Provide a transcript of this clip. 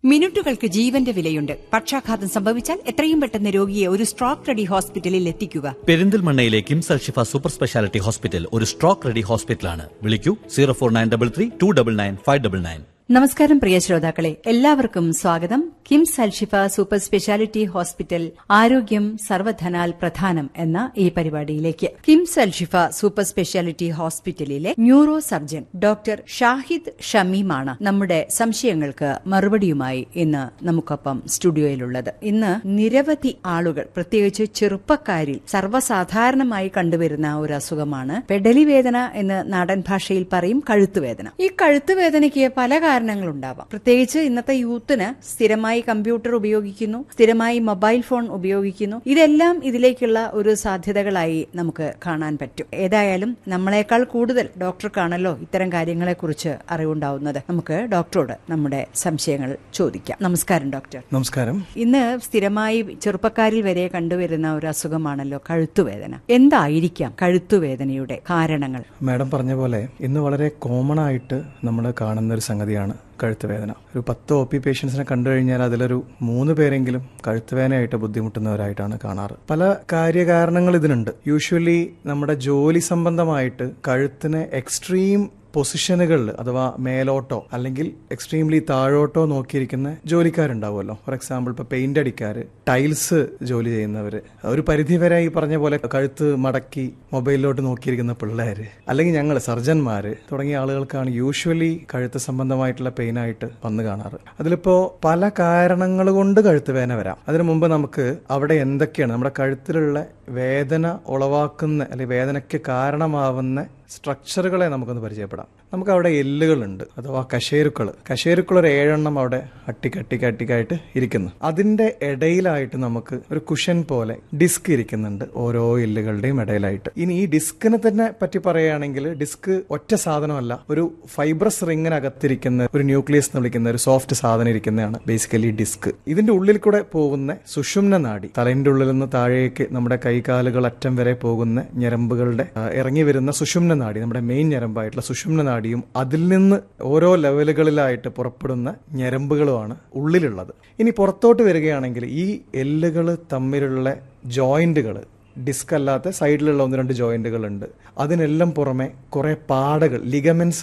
മിനിറ്റുകൾക്ക് ജീവന്റെ വിലയുണ്ട് പക്ഷാഘാതം സംഭവിച്ചാൽ എത്രയും പെട്ടെന്ന് രോഗിയെ ഒരു സ്ട്രോക്ക് റെഡി ഹോസ്പിറ്റലിൽ എത്തിക്കുക പെരിന്തൽമണ്ണയിലെ KIMS Alshifa super speciality hospital ഒരു സ്ട്രോക്ക് റെഡി ഹോസ്പിറ്റലാണ് വിളിക്കൂ zero four nine double three two double nine five double nine നമസ്കാരം പ്രിയ ശ്രോതാക്കളെ എല്ലാവർക്കും സ്വാഗതം KIMS Alshifa super speciality hospital ആരോഗ്യം സർവധനാൽ പ്രധാനം എന്ന ഈ പരിപാടിയിലേക്ക് കിംസ് അൽഷിഫ സൂപ്പർ സ്പെഷ്യാലിറ്റി ഹോസ്പിറ്റലിലെ ന്യൂറോ സർജൻ ഡോക്ടർ ഷാഹിദ് ഷമീമാണ് നമ്മുടെ സംശയങ്ങൾക്ക് മറുപടിയുമായി ഇന്ന് നമുക്കൊപ്പം സ്റ്റുഡിയോയിലുള്ളത് ഇന്ന് നിരവധി ആളുകൾ പ്രത്യേകിച്ച് ചെറുപ്പക്കാരിൽ സർവ്വസാധാരണമായി കണ്ടുവരുന്ന ഒരു അസുഖമാണ് പെടലി വേദന എന്ന് നാടൻ ഭാഷയിൽ പറയും കഴുത്തുവേദന ഈ കഴുത്തുവേദനയ്ക്ക് പല കാരണങ്ങളുണ്ടാവാം പ്രത്യേകിച്ച് ഇന്നത്തെ യൂത്തിന് സ്ഥിരമായി കമ്പ്യൂട്ടർ ഉപയോഗിക്കുന്നു സ്ഥിരമായി മൊബൈൽ ഫോൺ ഉപയോഗിക്കുന്നു ഇതെല്ലാം ഇതിലേക്കുള്ള ഒരു സാധ്യതകളായി നമുക്ക് കാണാൻ പറ്റും ഏതായാലും നമ്മളെക്കാൾ കൂടുതൽ ഡോക്ടർക്കാണല്ലോ ഇത്തരം കാര്യങ്ങളെക്കുറിച്ച് അറിവുണ്ടാവുന്നത് നമുക്ക് ഡോക്ടറോട് നമ്മുടെ സംശയങ്ങൾ ചോദിക്കാം നമസ്കാരം ഡോക്ടർ നമസ്കാരം ഇന്ന് സ്ഥിരമായി ചെറുപ്പക്കാരിൽ വരെ കണ്ടുവരുന്ന ഒരു അസുഖമാണല്ലോ കഴുത്തുവേദന എന്തായിരിക്കാം കഴുത്തുവേദനയുടെ കാരണങ്ങൾ മാഡം പറഞ്ഞ പോലെ ഇന്ന് വളരെ കോമൺ ആയിട്ട് നമ്മൾ കാണുന്ന ഒരു സംഗതിയാണ് കഴുത്ത് വേദന ഒരു പത്ത് ഒ പി പേഷ്യൻസിനെ കണ്ടു കഴിഞ്ഞാൽ അതിലൊരു മൂന്ന് പേരെങ്കിലും കഴുത്ത് വേദനയായിട്ട് ബുദ്ധിമുട്ടുന്നവരായിട്ടാണ് കാണാറ് പല കാര്യകാരണങ്ങൾ ഇതിനുണ്ട് യൂഷ്വലി നമ്മുടെ ജോലി സംബന്ധമായിട്ട് കഴുത്തിന് എക്സ്ട്രീം പൊസിഷനുകളിൽ അഥവാ മേലോട്ടോ അല്ലെങ്കിൽ എക്സ്ട്രീംലി താഴോട്ടോ നോക്കിയിരിക്കുന്ന ജോലിക്കാരുണ്ടാവുമല്ലോ ഫോർ എക്സാമ്പിൾ ഇപ്പൊ പെയിന്റ് അടിക്കാർ ടൈൽസ് ജോലി ചെയ്യുന്നവര് ഒരു പരിധി വരെ ഈ പറഞ്ഞ പോലെ കഴുത്ത് മടക്കി മൊബൈലിലോട്ട് നോക്കിയിരിക്കുന്ന പിള്ളേര് അല്ലെങ്കിൽ ഞങ്ങൾ സർജന്മാര് തുടങ്ങിയ ആളുകൾക്കാണ് യൂഷ്വലി കഴുത്ത് സംബന്ധമായിട്ടുള്ള പെയിൻ ആയിട്ട് വന്നു കാണാറ് അതിലിപ്പോ പല കാരണങ്ങൾ കൊണ്ട് കഴുത്ത് വേദന വരാം അതിനു മുമ്പ് നമുക്ക് അവിടെ എന്തൊക്കെയാണ് നമ്മുടെ കഴുത്തിലുള്ള വേദന ഉളവാക്കുന്ന അല്ലെങ്കിൽ വേദനയ്ക്ക് കാരണമാവുന്ന സ്ട്രക്ചറുകളെ നമുക്കൊന്ന് പരിചയപ്പെടാം നമുക്ക് അവിടെ എല്ലുകളുണ്ട് അഥവാ കശേരുക്കൾ കശേരുക്കൾ ഒരു ഏഴെണ്ണം അവിടെ അട്ടിക്കട്ടിക്കട്ടിക്കായിട്ട് ഇരിക്കുന്നു അതിന്റെ ഇടയിലായിട്ട് നമുക്ക് ഒരു കുഷൻ പോലെ ഡിസ്ക് ഇരിക്കുന്നുണ്ട് ഓരോ എല്ലുകളുടെയും ഇടയിലായിട്ട് ഇനി ഈ ഡിസ്കിനെ തന്നെ പറ്റി പറയുകയാണെങ്കിൽ ഡിസ്ക് ഒറ്റ സാധനമല്ല ഒരു ഫൈബ്രസ് റിങ്ങിനകത്തിരിക്കുന്ന ഒരു ന്യൂക്ലിയസ് എന്ന് വിളിക്കുന്ന ഒരു സോഫ്റ്റ് സാധനം ഇരിക്കുന്നതാണ് ബേസിക്കലി ഡിസ്ക് ഇതിന്റെ ഉള്ളിൽ കൂടെ പോകുന്ന സുഷുമ്ന നാഡി തലന്റെ ഉള്ളിൽ നിന്ന് താഴേക്ക് നമ്മുടെ കൈകാലുകൾ അറ്റം വരെ പോകുന്ന ഞരമ്പുകളുടെ ആ, ഇറങ്ങി വരുന്ന സുഷുമ്ന നാഡി നമ്മുടെ മെയിൻ ഞരമ്പായിട്ടുള്ള സുഷുമ്ന നാഡിയും അതിൽ നിന്ന് ഓരോ ലെവലുകളിലായിട്ട് പുറപ്പെടുന്ന ഞരമ്പുകളുമാണ് ഉള്ളിലുള്ളത് ഇനി പുറത്തോട്ട് വരികയാണെങ്കിൽ ഈ എല്ലുകൾ തമ്മിലുള്ള ജോയിന്റുകൾ ഡിസ്ക് അല്ലാത്ത സൈഡിലുള്ള ഒന്ന് രണ്ട് ജോയിന്റുകൾ ഉണ്ട് അതിനെല്ലാം പുറമെ കുറെ പാടകൾ ലിഗമെന്റ്സ്